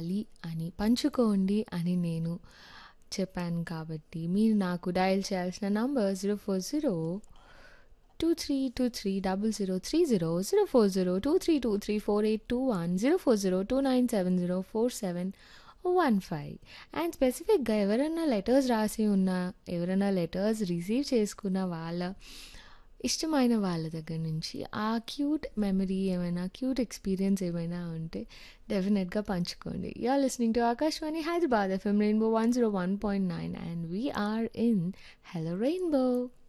చేయాలి అని పంచుకోండి అని నేను చెప్పాను కాబట్టి మీరు నాకు డయల్ చేయాల్సిన number zero four zero two three two three double zero three zero zero four zero two three two three four eight two one zero four zero two nine seven zero four seven one five and స్పెసిఫిక్గా ఎవరైనా letters రాసి ఉన్నా ఎవరైనా letters receive చేసుకున్న వాళ్ళ ఇష్టమైన వాళ్ళ దగ్గర నుంచి ఆ క్యూట్ మెమరీ ఏమైనా క్యూట్ ఎక్స్పీరియన్స్ ఏమైనా ఉంటే డెఫినెట్గా పంచుకోండి you're listening to Akashvani Hyderabad FM rainbow one zero one point nine and we're in hello rainbow